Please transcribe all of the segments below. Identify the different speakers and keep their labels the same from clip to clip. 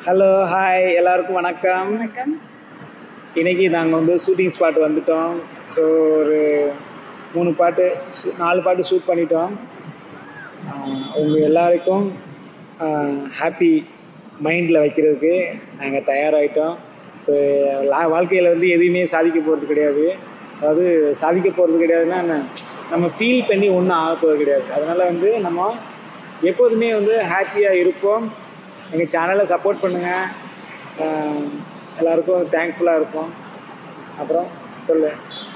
Speaker 1: hello hi எல்லாருக்கும் வணக்கம்
Speaker 2: வணக்கம்
Speaker 1: இன்னைக்கு நாங்கள் வந்து ஷூட்டிங் ஸ்பாட் வந்துட்டோம் ஸோ ஒரு மூணு பாட்டு shoot- நாலு பாட்டு ஷூட் பண்ணிட்டோம் ஆஹ் உங்க எல்லாருக்கும் ஹாப்பி மைண்டில் வைக்கிறதுக்கு நாங்கள் தயாராகிட்டோம் ஸோ வாழ்க்கையில் வந்து எதையுமே சாதிக்க போகிறது கிடையாது அதாவது சாதிக்க போகிறது கிடையாதுன்னா என்ன நம்ம ஃபீல் பண்ணி ஒன்றும் ஆக போகிறது கிடையாது அதனால் வந்து நம்ம எப்போதுமே வந்து ஹாப்பியாக இருப்போம் எங்கள் சேனலை சப்போர்ட் பண்ணுங்கள் எல்லாருக்கும் தேங்க்ஃபுல்லாக இருப்போம் அப்புறம் சொல்லு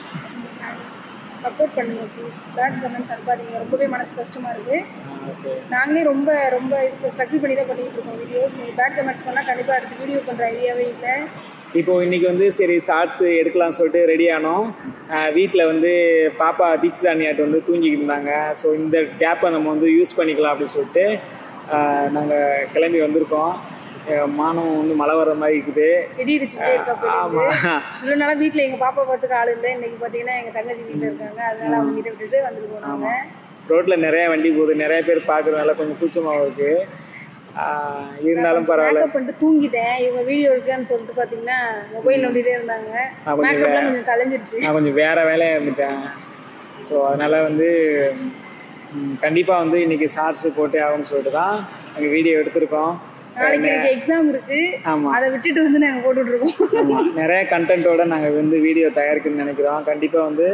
Speaker 2: சப்போர்ட் பண்ணுங்க ப்ளீஸ் பேட் கமெண்ட்ஸ் அனுப்பாதீங்க ரொம்பவே மனசு கஷ்டமா இருக்கு
Speaker 1: ஓகே
Speaker 2: நாங்களே ரொம்ப ரொம்ப இப்போ ஸ்ட்ரகிள் பண்ணி தான் பண்ணிட்டு இருக்கோம் வீடியோஸ் நீங்கள் பேட் கமெண்ட்ஸ் பண்ணால் கண்டிப்பாக அடுத்து வீடியோ பண்ணுற ஐடியாவே இல்லை
Speaker 1: இப்போ இன்னைக்கு வந்து சரி ஷார்ட்ஸ் எடுக்கலாம்னு சொல்லிட்டு ரெடி ஆனோம் வீட்டில் வந்து பாப்பா தீக்ஷா அண்ணியாட்டு வந்து தூங்கிக்கிட்டு இருந்தாங்க ஸோ இந்த கேப்பை நம்ம வந்து யூஸ் பண்ணிக்கலாம் அப்படின்னு சொல்லிட்டு நாங்கள் கிளம்பி வந்திருக்கோம் அஹ் மானம் வந்து மழை வர்ற மாதிரி இருக்குது
Speaker 2: இடி இடிச்சுட்டே இருக்கா போயிட்டு
Speaker 1: ஆமாம்
Speaker 2: இவ்வளோ நாளாக வீட்டில் எங்கள் பாப்பா பார்த்துக்க ஆள் இல்லை இன்னைக்கு பார்த்தீங்கன்னா எங்கள் தங்கச்சி வீட்டில் இருக்காங்க அதனால அவங்க கிட்ட விட்டுட்டு வந்துட்டு போனாங்க
Speaker 1: ரோட்டில் நிறைய வண்டி போகுது நிறைய பேர் பார்க்குறதுனால கொஞ்சம் கூச்சமாக இருக்குது ஆஹ் இருந்தாலும் பரவாயில்ல
Speaker 2: மேக்கப் பண்ணிட்டு தூங்கிட்டேன் இவங்க வீடியோ எடுக்கான்னு சொல்லிட்டு பார்த்தீங்கன்னா மொபைல் நோண்டிட்டே இருந்தாங்க
Speaker 1: கொஞ்சம்
Speaker 2: மேக்கப்லாம் கொஞ்சம் கலைஞ்சிருச்சு
Speaker 1: நான் கொஞ்சம் வேற வேலையாக இருந்துட்டேன் ஸோ அதனால் வந்து கண்டிப்பாக வந்து இன்னைக்கு ஷார்ட்ஸ் போட்டே ஆகும்னு சொல்லிட்டு தான் நாங்கள் வீடியோ எடுத்திருக்கோம்
Speaker 2: நாளைக்கு எனக்கு எக்ஸாம் இருக்கு
Speaker 1: ஆமாம்
Speaker 2: அதை விட்டுட்டு வந்து நாங்கள் போட்டுட்டு இருக்கோம்
Speaker 1: ஆமாம் நிறைய கண்டென்ட்டோட நாங்கள் வந்து வீடியோ தயாரிக்கணும்னு நினைக்கிறோம் கண்டிப்பாக வந்து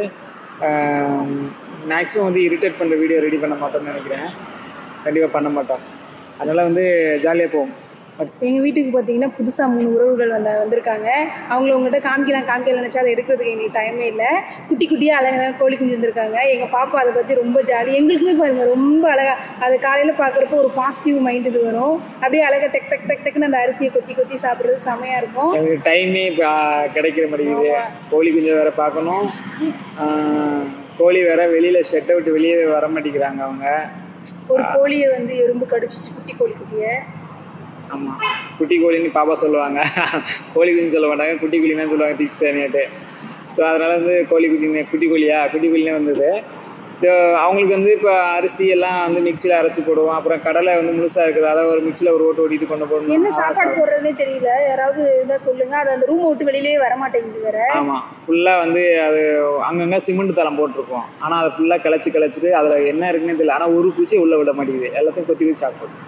Speaker 1: மேக்ஸிமம் வந்து இரிட்டேட் பண்ணுற வீடியோ ரெடி பண்ண மாட்டோம்னு நினைக்கிறேன் கண்டிப்பாக பண்ண மாட்டோம் அதனால் வந்து ஜாலியாக போவோம்
Speaker 2: எங்கள் வீட்டுக்கு பார்த்தீங்கன்னா புதுசாக மூணு உறவுகள் வந்த வந்திருக்காங்க அவங்கள உங்கள்கிட்ட காமிக்கலாம் காமிக்கல நினச்சா அதை எடுக்கிறதுக்கு எங்களுக்கு டைமே இல்லை குட்டி குட்டியாக அழகாக கோழி குஞ்சு வந்திருக்காங்க எங்கள் பாப்பா அதை பற்றி ரொம்ப ஜாலி எங்களுக்குமே பாருங்கள் ரொம்ப அழகாக அது காலையில் பார்க்குறப்போ ஒரு பாசிட்டிவ் மைண்ட் இது வரும் அப்படியே அழகாக டக் டக் டக் டக்குன்னு அந்த அரிசியை கொத்தி கொத்தி சாப்பிட்றது செமையாக இருக்கும்
Speaker 1: எனக்கு டைமே இப்போ கிடைக்கிற மாட்டேங்குது கோழி குஞ்சை வேற பார்க்கணும் ஆஹ் கோழி வேற வெளியில் ஷெட்டை விட்டு வெளியே வர மாட்டேங்கிறாங்க அவங்க
Speaker 2: ஒரு கோழியை வந்து எறும்பு கடிச்சிச்சு குட்டி கோழி குட்டியை
Speaker 1: ஆமாம் குட்டி கோழின்னு பாப்பா சொல்லுவாங்க கோழி குஞ்சு சொல்ல மாட்டாங்க குட்டி கோழின்னு சொல்லுவாங்க தீக்ஷானியாட்டு ஸோ அதனால் வந்து கோழி குட்டி குட்டி கோழியா குட்டி கோழினே வந்தது So, அவங்களுக்கு வந்து இப்போ அரிசி எல்லாம் வந்து மிக்சியில் அரைச்சி போடுவோம் அப்புறம் கடலை வந்து முழுசாக இருக்குது அதை ஒரு மிக்சியில் ஒரு ஓட்டு ஓட்டிட்டு கொண்டு போடணும்
Speaker 2: என்ன சாப்பாடு போடுறதுனே தெரியல யாராவது இருந்தால் சொல்லுங்கள் அது அந்த ரூம் விட்டு வெளியிலே வர மாட்டேங்குது வேற
Speaker 1: ஆமாம் ஃபுல்லாக வந்து அது அங்கங்கே சிமெண்ட் தளம் போட்டிருப்போம் ஆனால் அதை ஃபுல்லாக கிளச்சி கிளச்சிட்டு அதில் என்ன இருக்குன்னே தெரியல ஆனால் ஒரு பூச்சி உள்ளே விட மாட்டேங்குது எல்லாத்தையும் கொத்தி வச்சு சாப்பிடும்